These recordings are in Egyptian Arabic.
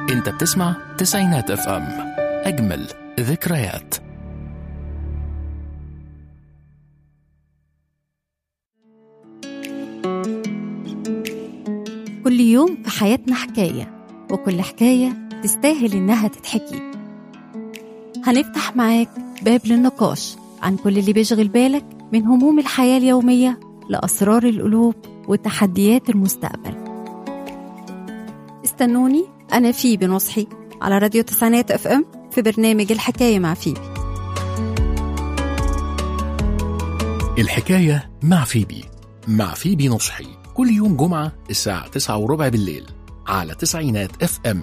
انت بتسمع تسعينات اف ام اجمل ذكريات كل يوم في حياتنا حكاية وكل حكاية تستاهل إنها تتحكي هنفتح معاك باب للنقاش عن كل اللي بيشغل بالك من هموم الحياة اليومية لأسرار القلوب وتحديات المستقبل استنوني أنا فيبي نصحي على راديو تسعينات اف ام في برنامج الحكاية مع فيبي الحكاية مع فيبي مع فيبي نصحي كل يوم جمعة الساعة تسعة وربع بالليل على تسعينات اف ام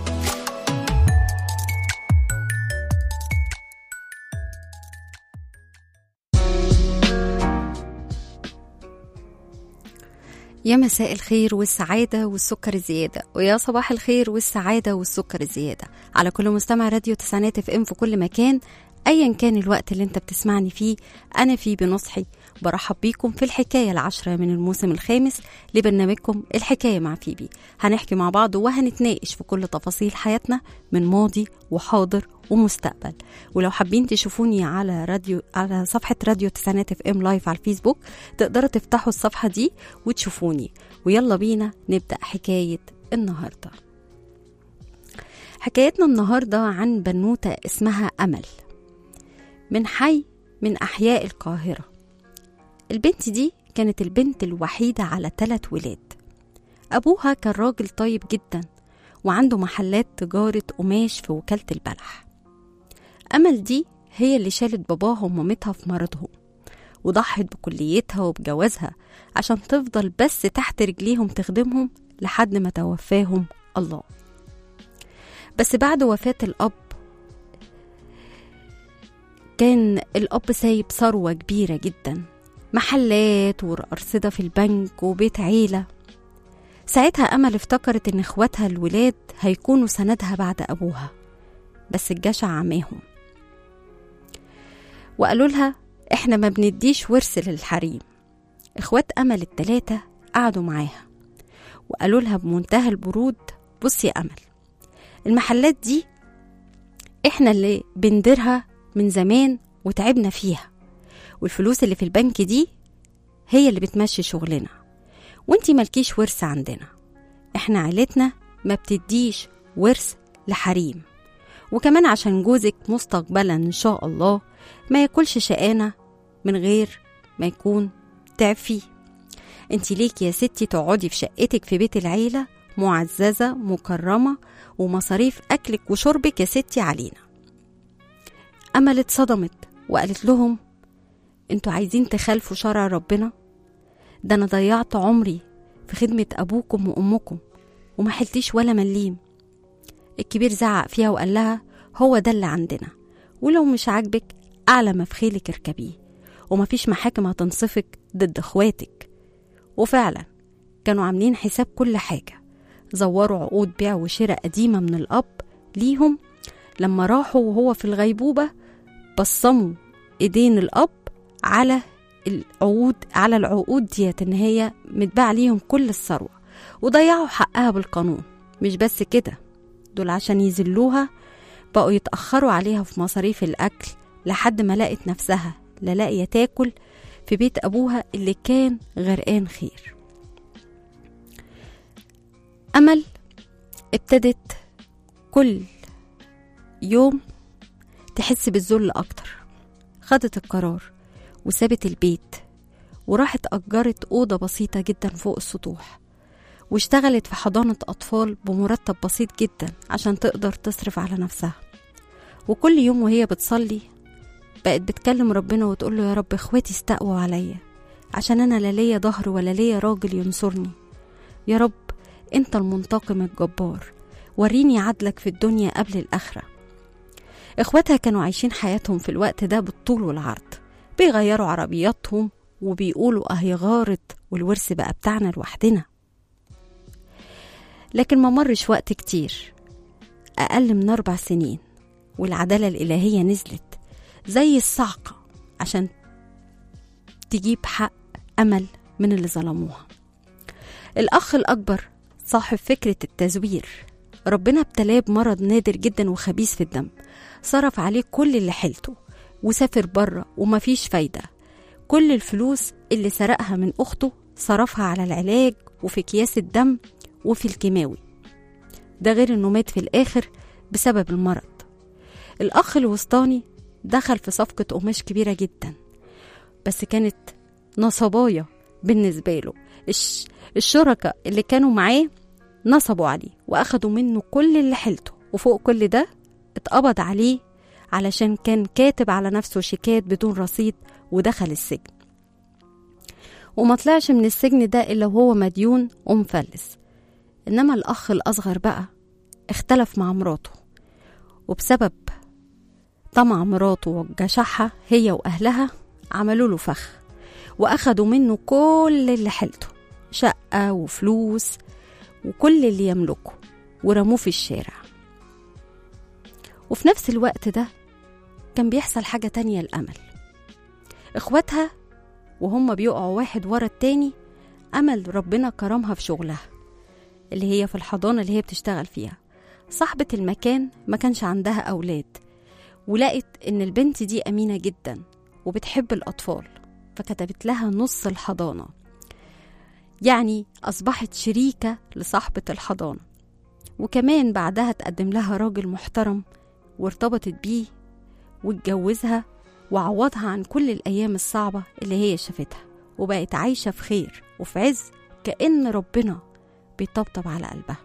يا مساء الخير والسعادة والسكر الزيادة ويا صباح الخير والسعادة والسكر الزيادة على كل مستمع راديو تسعينات اف ام في كل مكان ايا كان الوقت اللي انت بتسمعني فيه انا فيه بنصحي برحب بيكم في الحكاية العشرة من الموسم الخامس لبرنامجكم الحكاية مع فيبي هنحكي مع بعض وهنتناقش في كل تفاصيل حياتنا من ماضي وحاضر ومستقبل ولو حابين تشوفوني على راديو على صفحة راديو تسعينات اف ام لايف على الفيسبوك تقدروا تفتحوا الصفحة دي وتشوفوني ويلا بينا نبدأ حكاية النهاردة حكايتنا النهاردة عن بنوتة اسمها أمل من حي من أحياء القاهرة البنت دي كانت البنت الوحيدة على ثلاث ولاد أبوها كان راجل طيب جدا وعنده محلات تجارة قماش في وكالة البلح أمل دي هي اللي شالت باباها ومامتها في مرضهم وضحت بكليتها وبجوازها عشان تفضل بس تحت رجليهم تخدمهم لحد ما توفاهم الله بس بعد وفاة الأب كان الأب سايب ثروة كبيرة جدا محلات وأرصدة في البنك وبيت عيلة ساعتها أمل افتكرت إن إخواتها الولاد هيكونوا سندها بعد أبوها بس الجشع عماهم وقالوا لها إحنا ما بنديش ورث للحريم إخوات أمل التلاتة قعدوا معاها وقالوا لها بمنتهى البرود بصي يا أمل المحلات دي إحنا اللي بنديرها من زمان وتعبنا فيها والفلوس اللي في البنك دي هي اللي بتمشي شغلنا وانتي ملكيش ورث عندنا احنا عيلتنا ما بتديش ورث لحريم وكمان عشان جوزك مستقبلا ان شاء الله ما ياكلش شقانة من غير ما يكون تعب فيه انتي ليكي يا ستي تقعدي في شقتك في بيت العيلة معززة مكرمة ومصاريف أكلك وشربك يا ستي علينا أمل اتصدمت وقالت لهم انتوا عايزين تخالفوا شرع ربنا ده انا ضيعت عمري في خدمة ابوكم وامكم وما حلتيش ولا مليم الكبير زعق فيها وقال لها هو ده اللي عندنا ولو مش عاجبك اعلى ما في خيلك اركبيه ومفيش محاكم هتنصفك ضد اخواتك وفعلا كانوا عاملين حساب كل حاجة زوروا عقود بيع وشراء قديمة من الأب ليهم لما راحوا وهو في الغيبوبة بصموا ايدين الأب على العقود على العقود ديت ان هي متباع ليهم كل الثروة وضيعوا حقها بالقانون مش بس كده دول عشان يذلوها بقوا يتأخروا عليها في مصاريف الأكل لحد ما لقت نفسها لا لاقية تاكل في بيت أبوها اللي كان غرقان خير أمل ابتدت كل يوم تحس بالذل أكتر خدت القرار وسابت البيت وراحت أجرت أوضة بسيطة جدا فوق السطوح واشتغلت في حضانة أطفال بمرتب بسيط جدا عشان تقدر تصرف على نفسها وكل يوم وهي بتصلي بقت بتكلم ربنا وتقول له يا رب اخواتي استقووا عليا عشان انا لا ليا ظهر ولا ليا راجل ينصرني يا رب انت المنتقم الجبار وريني عدلك في الدنيا قبل الاخره اخواتها كانوا عايشين حياتهم في الوقت ده بالطول والعرض بيغيروا عربياتهم وبيقولوا اهي غارت والورث بقى بتاعنا لوحدنا لكن ما مرش وقت كتير أقل من أربع سنين والعدالة الإلهية نزلت زي الصعقة عشان تجيب حق أمل من اللي ظلموها الأخ الأكبر صاحب فكرة التزوير ربنا ابتلاه بمرض نادر جدا وخبيث في الدم صرف عليه كل اللي حيلته وسافر بره ومفيش فايدة كل الفلوس اللي سرقها من أخته صرفها على العلاج وفي أكياس الدم وفي الكيماوي ده غير إنه مات في الآخر بسبب المرض الأخ الوسطاني دخل في صفقة قماش كبيرة جدا بس كانت نصبايا بالنسبة له الش... الشركاء اللي كانوا معاه نصبوا عليه وأخدوا منه كل اللي حيلته وفوق كل ده اتقبض عليه علشان كان كاتب على نفسه شيكات بدون رصيد ودخل السجن وما طلعش من السجن ده إلا وهو مديون ومفلس إنما الأخ الأصغر بقى اختلف مع مراته وبسبب طمع مراته وجشعها هي وأهلها عملوا له فخ وأخدوا منه كل اللي حيلته شقة وفلوس وكل اللي يملكه ورموه في الشارع وفي نفس الوقت ده كان بيحصل حاجة تانية لأمل إخواتها وهم بيقعوا واحد ورا التاني أمل ربنا كرمها في شغلها اللي هي في الحضانة اللي هي بتشتغل فيها صاحبة المكان ما كانش عندها أولاد ولقت إن البنت دي أمينة جدا وبتحب الأطفال فكتبت لها نص الحضانة يعني أصبحت شريكة لصاحبة الحضانة وكمان بعدها تقدم لها راجل محترم وارتبطت بيه واتجوزها وعوضها عن كل الأيام الصعبة اللي هي شافتها وبقت عايشة في خير وفي عز كأن ربنا بيطبطب على قلبها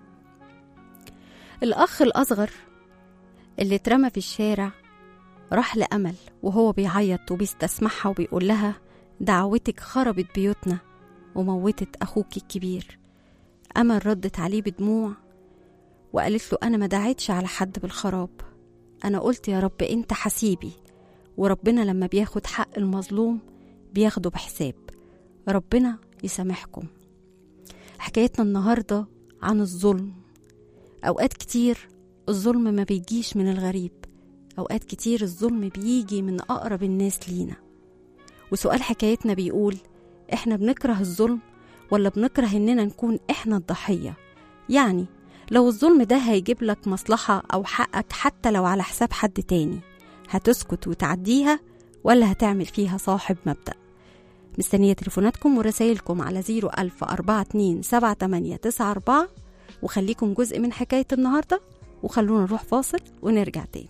الأخ الأصغر اللي اترمى في الشارع راح لأمل وهو بيعيط وبيستسمعها وبيقول لها دعوتك خربت بيوتنا وموتت أخوك الكبير أمل ردت عليه بدموع وقالت له أنا ما دعيتش على حد بالخراب أنا قلت يا رب أنت حسيبي وربنا لما بياخد حق المظلوم بياخده بحساب ربنا يسامحكم حكايتنا النهاردة عن الظلم أوقات كتير الظلم ما بيجيش من الغريب أوقات كتير الظلم بيجي من أقرب الناس لينا وسؤال حكايتنا بيقول إحنا بنكره الظلم ولا بنكره إننا نكون إحنا الضحية يعني لو الظلم ده هيجيب لك مصلحة أو حقك حتى لو على حساب حد تاني هتسكت وتعديها ولا هتعمل فيها صاحب مبدأ مستنية تليفوناتكم ورسايلكم على 01000 42 7894 وخليكم جزء من حكاية النهاردة وخلونا نروح فاصل ونرجع تاني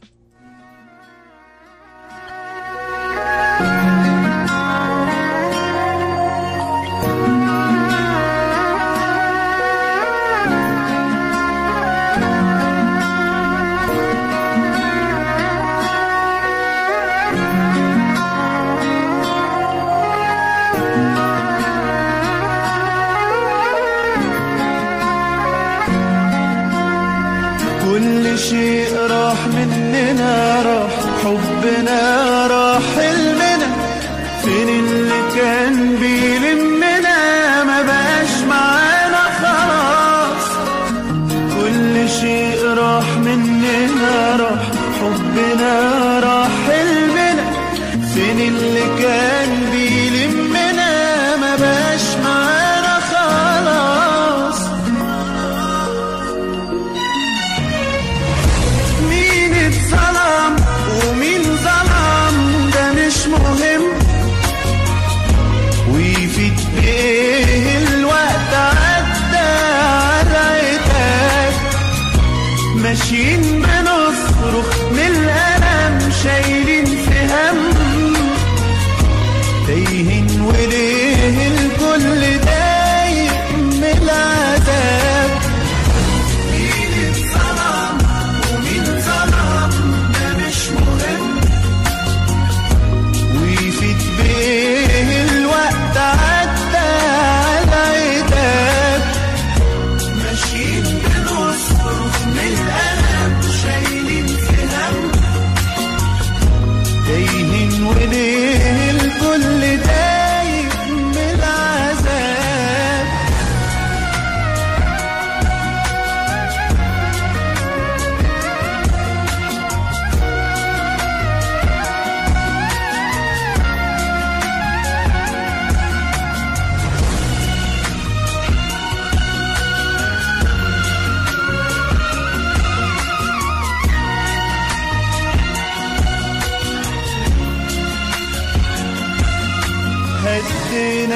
كل شيء راح مننا راح حبنا راح حلمنا فين اللي كان بيلمنا ما بقاش معانا خلاص كل شيء راح مننا راح حبنا راح حلمنا فين اللي كان بيلمنا ما بقاش معانا خلاص مين اتظلم ومين ظلم ده مش مهم ويفيد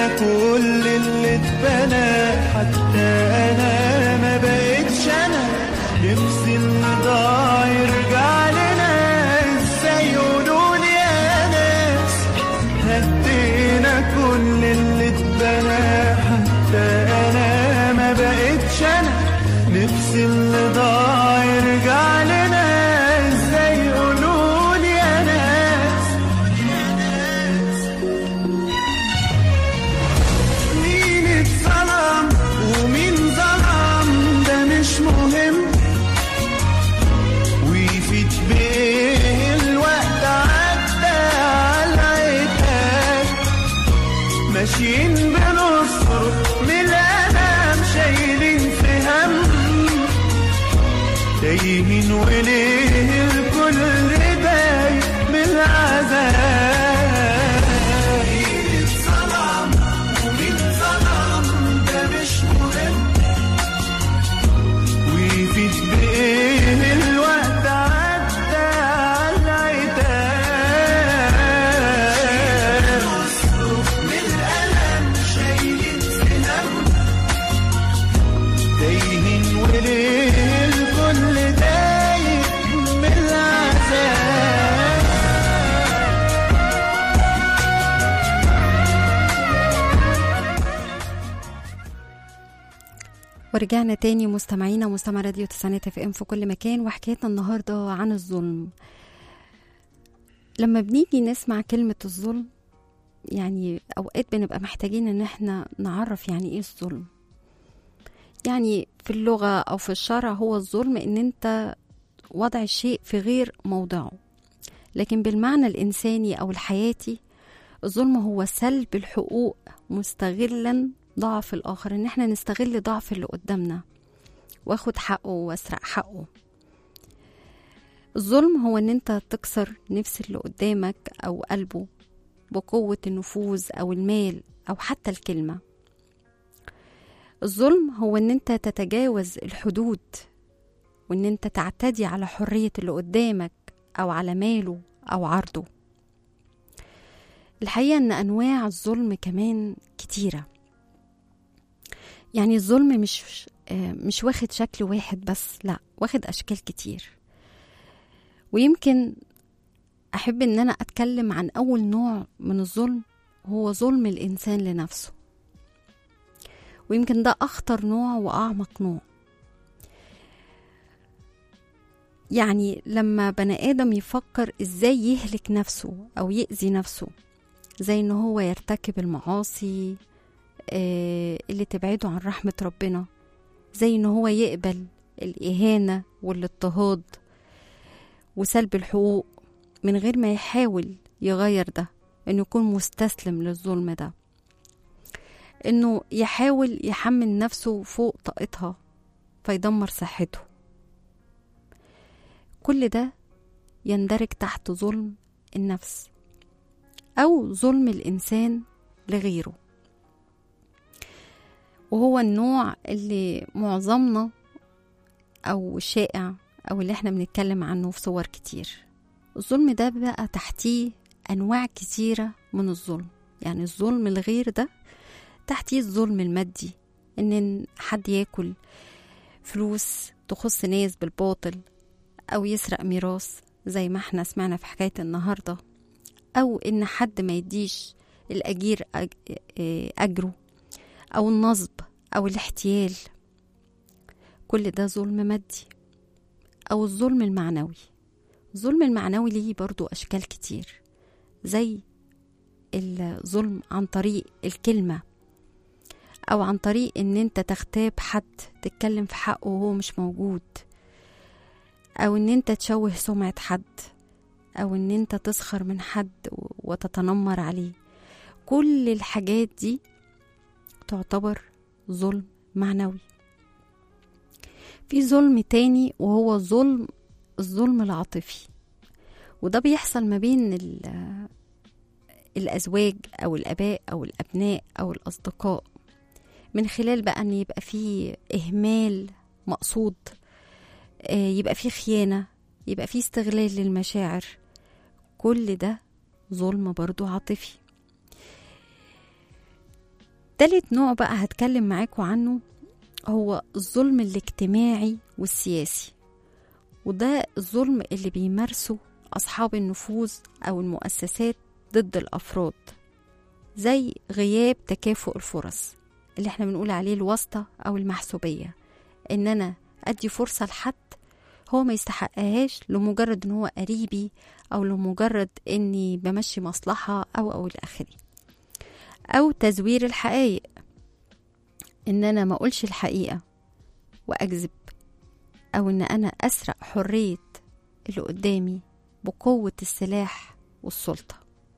كل اللي اتبنى حتى انا ما بقتش انا نفسي اللي ضاع يرجع لنا ازاي يقولولي يا ناس هدينا كل اللي اتبنى حتى انا ما بقتش انا نفسي اللي ضاع يرجع لنا ازاي يقولولي يا ناس مين اتظلم ومين ظلم ده مش مهم ويفيد بيه الوقت عدى على عتاب ماشيين بنصرف من الألم شايلين في هم تايهين وليه الكل دايق من العذاب مين اتظلم ومين ظلم ده مش مهم ويفيد بإيه الوقت عدى على العتاب من الألم شايلين في هم تايهين وليه الكل دايق من العذاب ورجعنا تاني مستمعينا ومستمع راديو تسعينات اف ام في كل مكان وحكايتنا النهارده عن الظلم لما بنيجي نسمع كلمة الظلم يعني اوقات بنبقى محتاجين ان احنا نعرف يعني ايه الظلم يعني في اللغة او في الشرع هو الظلم ان انت وضع الشيء في غير موضعه لكن بالمعنى الانساني او الحياتي الظلم هو سلب الحقوق مستغلا ضعف الآخر إن احنا نستغل ضعف اللي قدامنا واخد حقه واسرق حقه الظلم هو ان انت تكسر نفس اللي قدامك او قلبه بقوة النفوذ او المال او حتى الكلمة الظلم هو ان انت تتجاوز الحدود وان انت تعتدي على حرية اللي قدامك او على ماله او عرضه الحقيقة ان انواع الظلم كمان كتيره يعني الظلم مش آه، مش واخد شكل واحد بس لا واخد اشكال كتير ويمكن احب ان انا اتكلم عن اول نوع من الظلم هو ظلم الانسان لنفسه ويمكن ده اخطر نوع واعمق نوع يعني لما بني ادم يفكر ازاي يهلك نفسه او يأذي نفسه زي ان هو يرتكب المعاصي آه، اللي تبعده عن رحمة ربنا زي ان هو يقبل الإهانة والاضطهاد وسلب الحقوق من غير ما يحاول يغير ده انه يكون مستسلم للظلم ده انه يحاول يحمل نفسه فوق طاقتها فيدمر صحته كل ده يندرج تحت ظلم النفس او ظلم الانسان لغيره وهو النوع اللي معظمنا او شائع او اللي احنا بنتكلم عنه في صور كتير الظلم ده بقى تحتيه انواع كتيره من الظلم يعني الظلم الغير ده تحتيه الظلم المادي ان حد ياكل فلوس تخص ناس بالباطل او يسرق ميراث زي ما احنا سمعنا في حكايه النهارده او ان حد ما يديش الاجير أج- إيه اجره أو النصب أو الاحتيال كل ده ظلم مادي أو الظلم المعنوي الظلم المعنوي ليه برضو أشكال كتير زي الظلم عن طريق الكلمة أو عن طريق إن أنت تغتاب حد تتكلم في حقه وهو مش موجود أو إن أنت تشوه سمعة حد أو إن أنت تسخر من حد وتتنمر عليه كل الحاجات دي تعتبر ظلم معنوي في ظلم تاني وهو ظلم الظلم العاطفي وده بيحصل ما بين ال- الأزواج أو الآباء أو الأبناء أو الأصدقاء من خلال بقى أن يبقى فيه إهمال مقصود آه، يبقى فيه خيانة يبقى فيه استغلال للمشاعر كل ده ظلم برضو عاطفي تالت نوع بقى هتكلم معاكم عنه هو الظلم الاجتماعي والسياسي وده الظلم اللي بيمارسه أصحاب النفوذ أو المؤسسات ضد الأفراد زي غياب تكافؤ الفرص اللي احنا بنقول عليه الواسطة أو المحسوبية إن أنا أدي فرصة لحد هو ما يستحقهاش لمجرد إن هو قريبي أو لمجرد إني بمشي مصلحة أو أو إلى آخره أو تزوير الحقائق إن أنا ما أقولش الحقيقة وأكذب أو إن أنا أسرق حرية اللي قدامي بقوة السلاح والسلطة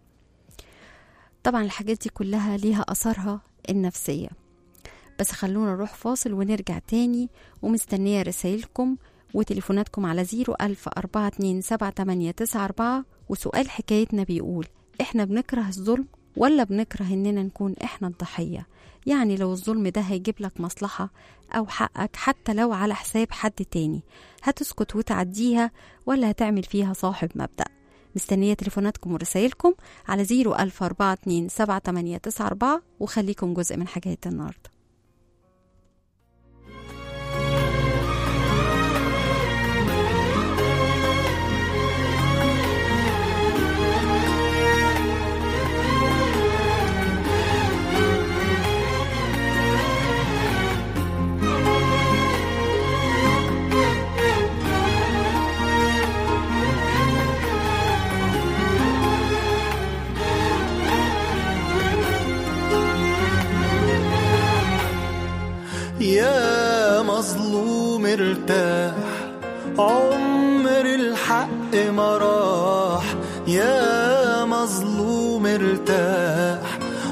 طبعا الحاجات دي كلها ليها أثرها النفسية بس خلونا نروح فاصل ونرجع تاني ومستنية رسايلكم وتليفوناتكم على زيرو ألف أربعة اتنين سبعة تمانية تسعة أربعة وسؤال حكايتنا بيقول إحنا بنكره الظلم ولا بنكره إننا نكون إحنا الضحية يعني لو الظلم ده هيجيب لك مصلحة أو حقك حتى لو على حساب حد تاني هتسكت وتعديها ولا هتعمل فيها صاحب مبدأ مستنية تليفوناتكم ورسايلكم على زيرو ألف أربعة اتنين سبعة تمانية تسعة أربعة وخليكم جزء من حكاية النهاردة يا مظلوم ارتاح عمر الحق ما راح يا مظلوم ارتاح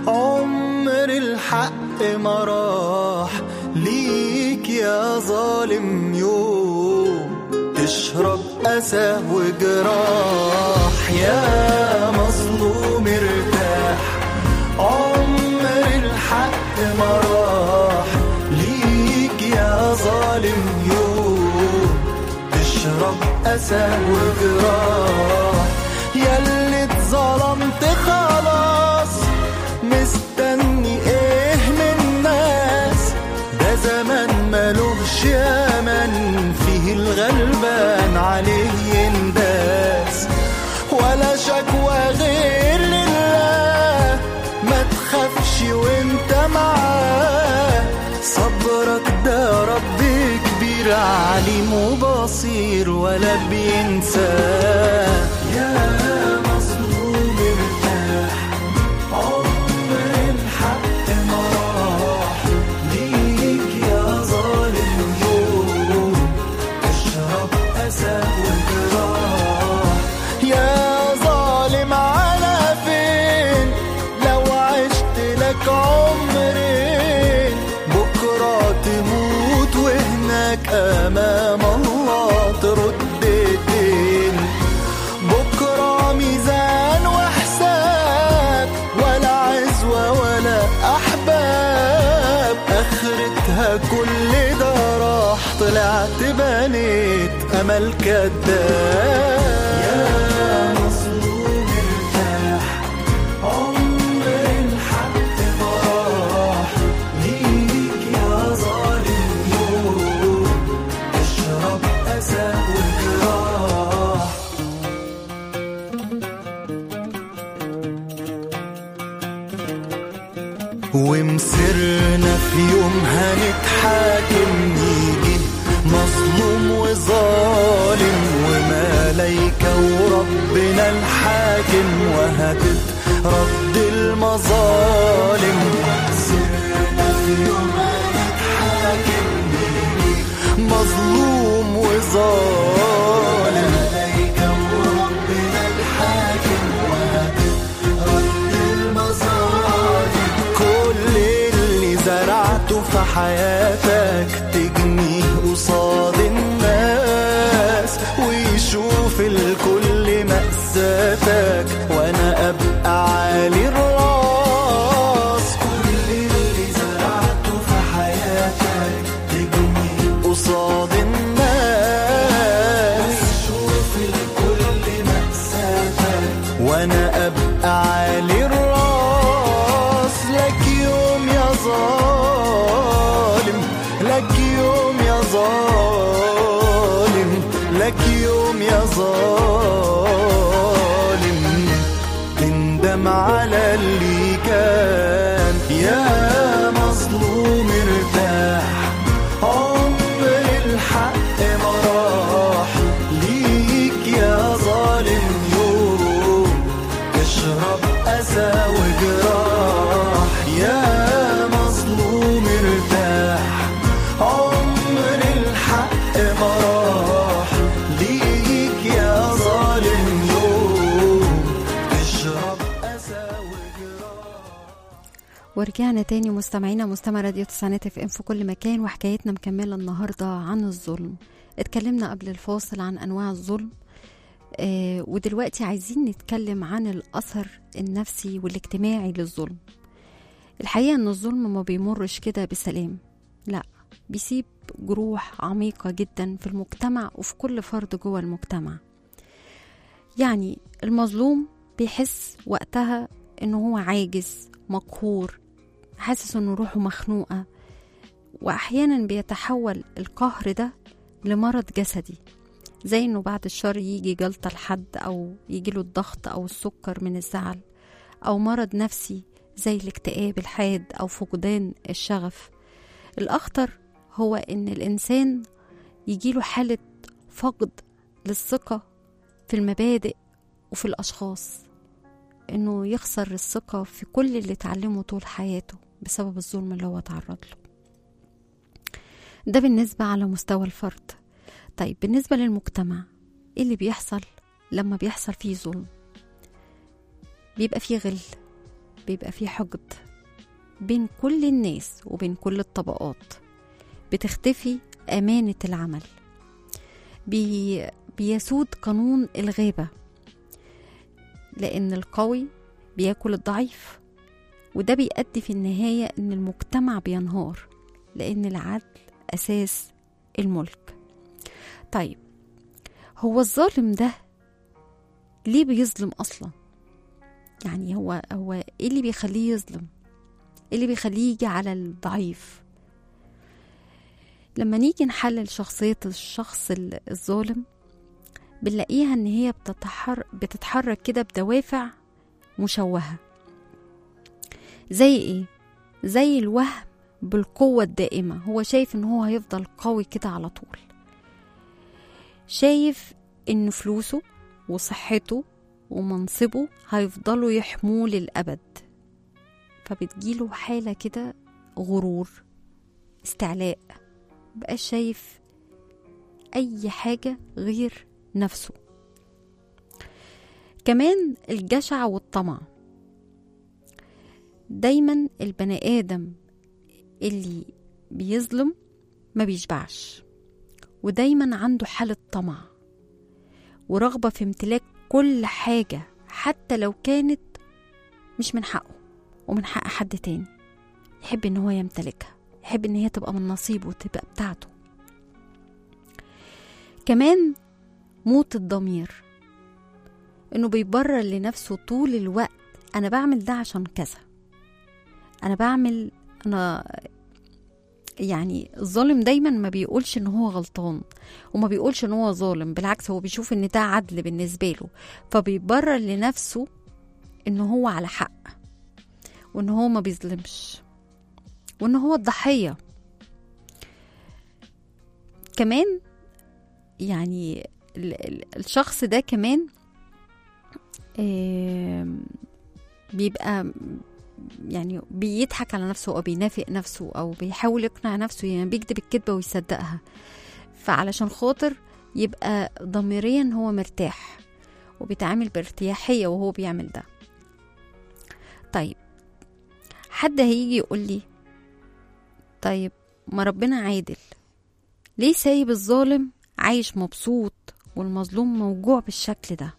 عمر الحق ما راح ليك يا ظالم يوم تشرب أسى وجراح يا مظلوم ارتاح عمر الحق ما راح ليك يا ظالم يوم تشرب أسى وجراح ياللي اتظلمت خلاص مستني ايه من الناس ده زمان ملوش يمن فيه الغلبان عليه ينداس ولا شكوى غير لله ما تخافش وانت معاه صبرك ده رب كبير عليم وبصير ولا بينساه يا مظلوم ارتاح عمر الحق ما راح ليك يا ظالم يوم اشرب أسى وجراح يا ظالم على فين لو عشت لك عمرين بكرة تموت وهناك أمام الله ترد الدين بكرة ميزان وحساب ولا عزوة ولا أحباب آخرتها كل ده راح طلعت بنيت أمل كداب يا مظلوم ارتاح عمر الحق ما راح ليك يا ظالم يوم اشرب أسى وجراح ومسرنا في يوم هنتحاكم يجي مظلوم وظالم وملايكة وربنا الحاكم وهتترد المظالم سرنا في يوم هنتحاكم يجي مظلوم وظالم ملايكة وربنا الحاكم وهتترد المظالم كل اللي زرعته في حياتك تجنيه قصاد الناس ويشوف الكل مأساتك وانا ابقى عالي الراس كل اللي زرعته في حياتك تجنيه قصاد الناس ويشوف الكل مأساتك وانا ابقى عالي الراس لك يوم يا لك يوم يا ظالم لك يوم يا ظالم تندم على اللي كان يا مظلوم ارتاح عمر الحق ما راح ليك يا ظالم يوم تشرب أسى وجراح يا مظلوم ارتاح عمر الحق ما راح ليك يا ظالم يوم تشرب أسى وجراح ورجعنا تاني مستمعينا مستمع راديو تسعينات اف ام في كل مكان وحكايتنا مكملة النهاردة عن الظلم اتكلمنا قبل الفاصل عن أنواع الظلم آه ودلوقتي عايزين نتكلم عن الأثر النفسي والاجتماعي للظلم الحقيقة ان الظلم ما بيمرش كده بسلام لا بيسيب جروح عميقة جدا في المجتمع وفي كل فرد جوه المجتمع يعني المظلوم بيحس وقتها انه هو عاجز مقهور حاسس انه روحه مخنوقة واحيانا بيتحول القهر ده لمرض جسدي زي انه بعد الشر يجي جلطة لحد او يجيله الضغط او السكر من الزعل او مرض نفسي زي الاكتئاب الحاد او فقدان الشغف الاخطر هو ان الانسان يجيله حالة فقد للثقة في المبادئ وفي الاشخاص انه يخسر الثقة في كل اللي اتعلمه طول حياته بسبب الظلم اللي هو تعرض له ده بالنسبة على مستوى الفرد طيب بالنسبة للمجتمع ايه اللي بيحصل لما بيحصل فيه ظلم بيبقى فيه غل بيبقى فيه حقد بين كل الناس وبين كل الطبقات بتختفي أمانة العمل بي بيسود قانون الغيبة لأن القوي بياكل الضعيف وده بيؤدي في النهاية إن المجتمع بينهار لأن العدل أساس الملك طيب هو الظالم ده ليه بيظلم أصلا يعني هو هو ايه اللي بيخليه يظلم ايه اللي بيخليه يجي على الضعيف لما نيجي نحلل شخصية الشخص ال- الظالم بنلاقيها ان هي بتتحر بتتحرك كده بدوافع مشوهة زي ايه زي الوهم بالقوة الدائمة هو شايف ان هو هيفضل قوي كده على طول شايف ان فلوسه وصحته ومنصبه هيفضلوا يحموه للأبد فبتجيله حالة كده غرور استعلاء مبقاش شايف أي حاجة غير نفسه كمان الجشع والطمع دايما البني آدم اللي بيظلم ما بيشبعش ودايما عنده حالة طمع ورغبة في امتلاك كل حاجة حتى لو كانت مش من حقه ومن حق حد تاني يحب ان هو يمتلكها يحب ان هي تبقى من نصيبه وتبقى بتاعته كمان موت الضمير انه بيبرر لنفسه طول الوقت انا بعمل ده عشان كذا انا بعمل انا يعني الظالم دايما ما بيقولش ان هو غلطان وما بيقولش ان هو ظالم بالعكس هو بيشوف ان ده عدل بالنسبه له فبيبرر لنفسه ان هو على حق وان هو ما بيظلمش وان هو الضحيه كمان يعني ال- ال- الشخص ده كمان آم، بيبقى يعني بيضحك على نفسه او بينافق نفسه او بيحاول يقنع نفسه يعني بيكذب الكذبه ويصدقها فعلشان خاطر يبقى ضميريا هو مرتاح وبيتعامل بارتياحيه وهو بيعمل ده طيب حد هيجي يقول لي طيب ما ربنا عادل ليه سايب الظالم عايش مبسوط والمظلوم موجوع بالشكل ده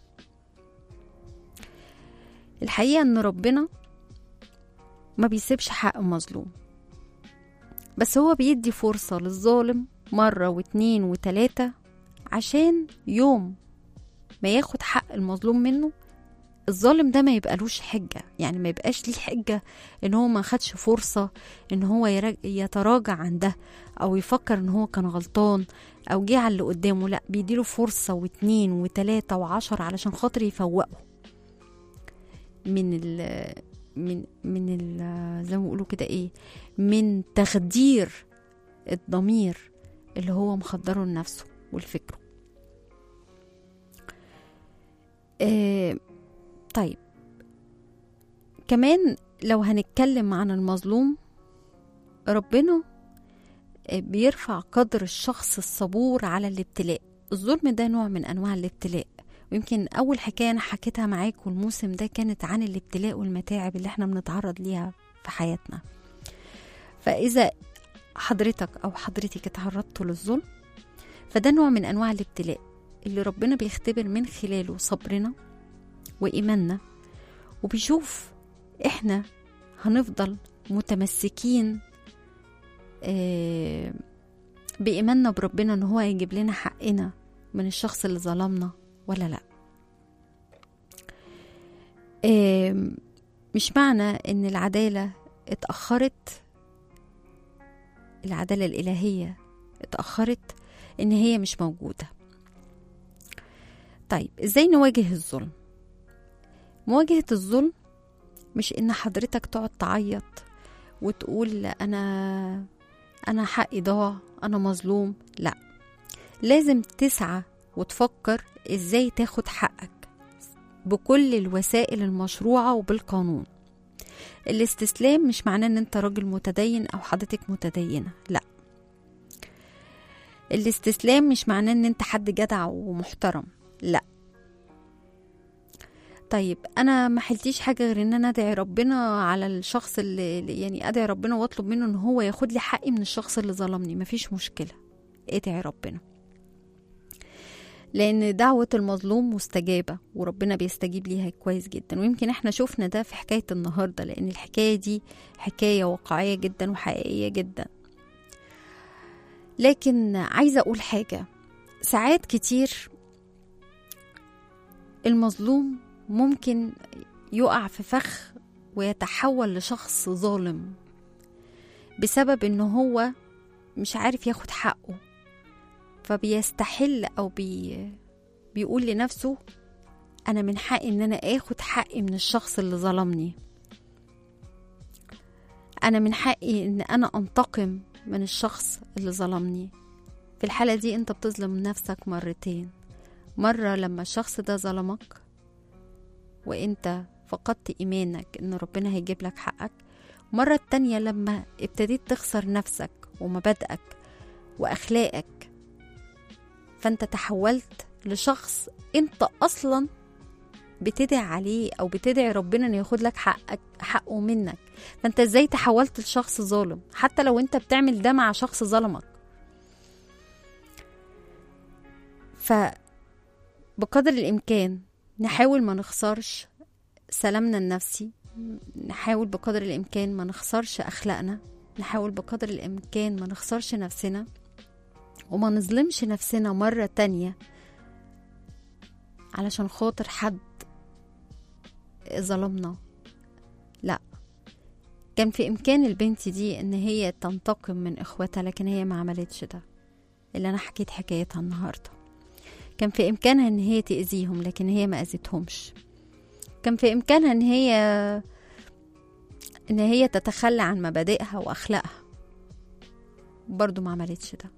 الحقيقة ان ربنا ما بيسيبش حق مظلوم بس هو بيدي فرصة للظالم مرة واتنين وتلاتة عشان يوم ما ياخد حق المظلوم منه الظالم ده ما يبقالوش حجة يعني ما يبقاش ليه حجة ان هو ما خدش فرصة ان هو يرج- يتراجع عن ده او يفكر ان هو كان غلطان او جه على اللي قدامه لا بيديله فرصة واتنين وتلاتة وعشرة علشان خاطر يفوقه من ال من من ال زي ما بيقولوا كده ايه من تخدير الضمير اللي هو مخدره لنفسه والفكره آه طيب كمان لو هنتكلم عن المظلوم ربنا آه، بيرفع قدر الشخص الصبور على الابتلاء الظلم ده نوع من انواع الابتلاء ويمكن اول حكايه انا حكيتها معاكم الموسم ده كانت عن الابتلاء والمتاعب اللي احنا بنتعرض ليها في حياتنا فاذا حضرتك او حضرتك اتعرضتوا للظلم فده نوع من انواع الابتلاء اللي ربنا بيختبر من خلاله صبرنا وايماننا وبيشوف احنا هنفضل متمسكين آه، بإيماننا بربنا إن هو هيجيب لنا حقنا من الشخص اللي ظلمنا ولا لأ آم، مش معنى إن العدالة اتأخرت العدالة الإلهية اتأخرت إن هي مش موجودة طيب إزاي نواجه الظلم مواجهة الظلم مش إن حضرتك تقعد تعيط وتقول أنا أنا حقي ضاع أنا مظلوم لا لازم تسعى وتفكر إزاي تاخد حقك بكل الوسائل المشروعة وبالقانون الاستسلام مش معناه ان انت راجل متدين او حضرتك متدينة لا الاستسلام مش معناه ان انت حد جدع ومحترم لا طيب انا ما حلتيش حاجه غير ان انا ادعي ربنا على الشخص اللي اللي- يعني ادعي ربنا واطلب منه ان هو ياخد لي حقي من الشخص اللي ظلمني مفيش مشكله ادعي ربنا لان دعوه المظلوم مستجابه وربنا بيستجيب ليها كويس جدا ويمكن احنا شفنا ده في حكايه النهارده لان الحكايه دي حكايه واقعيه جدا وحقيقيه جدا لكن عايزه اقول حاجه ساعات كتير المظلوم ممكن يقع في فخ ويتحول لشخص ظالم بسبب ان هو مش عارف ياخد حقه فبيستحل او بي بيقول لنفسه انا من حقي ان انا اخد حقي من الشخص اللي ظلمني انا من حقي ان انا انتقم من الشخص اللي ظلمني في الحالة دي انت بتظلم نفسك مرتين مرة لما الشخص ده ظلمك وانت فقدت ايمانك ان ربنا هيجيب لك حقك مرة التانية لما ابتديت تخسر نفسك ومبادئك واخلاقك فانت تحولت لشخص انت اصلا بتدعي عليه او بتدعي ربنا انه ياخد لك حقك حقه منك فانت ازاي تحولت لشخص ظالم حتى لو انت بتعمل ده مع شخص ظلمك فبقدر الامكان نحاول ما نخسرش سلامنا النفسي نحاول بقدر الامكان ما نخسرش اخلاقنا نحاول بقدر الامكان ما نخسرش نفسنا وما نظلمش نفسنا مرة تانية علشان خاطر حد ظلمنا لا كان في امكان البنت دي ان هي تنتقم من اخواتها لكن هي ما عملتش ده اللي انا حكيت حكايتها النهارده كان في امكانها ان هي تاذيهم لكن هي ما اذتهمش كان في امكانها ان هي ان هي تتخلى عن مبادئها واخلاقها برضو ما عملتش ده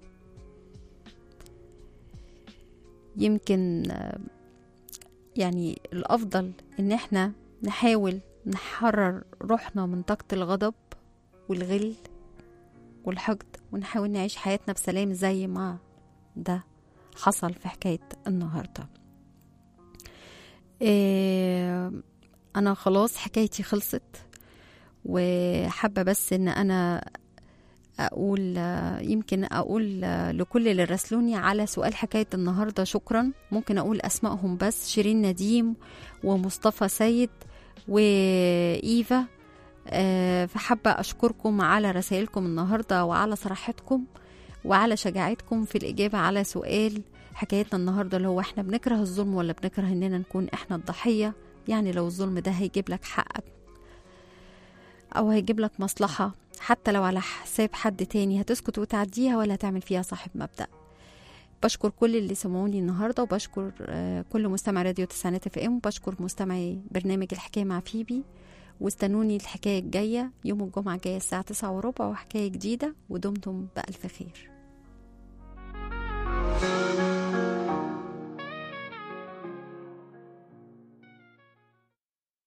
يمكن آه، يعني الافضل ان احنا نحاول نحرر روحنا من طاقة الغضب والغل والحقد ونحاول نعيش حياتنا بسلام زي ما ده حصل في حكاية النهاردة إيه أنا خلاص حكايتي خلصت وحابة بس إن أنا أقول يمكن أقول لكل اللي راسلوني على سؤال حكاية النهاردة شكرا ممكن أقول أسمائهم بس شيرين نديم ومصطفى سيد وإيفا آه، فحابة أشكركم على رسائلكم النهاردة وعلى صراحتكم وعلى شجاعتكم في الإجابة على سؤال حكايتنا النهاردة اللي هو إحنا بنكره الظلم ولا بنكره إننا نكون إحنا الضحية يعني لو الظلم ده هيجيب لك حقك أو هيجيب لك مصلحة حتى لو على حساب حد تاني هتسكت وتعديها ولا هتعمل فيها صاحب مبدأ بشكر كل اللي سمعوني النهاردة وبشكر آه، كل مستمع راديو تسعينات اف ام وبشكر مستمعي برنامج الحكاية مع فيبي واستنوني الحكاية الجاية يوم الجمعة الجاية الساعة تسعة وربع وحكاية جديدة ودمتم بألف خير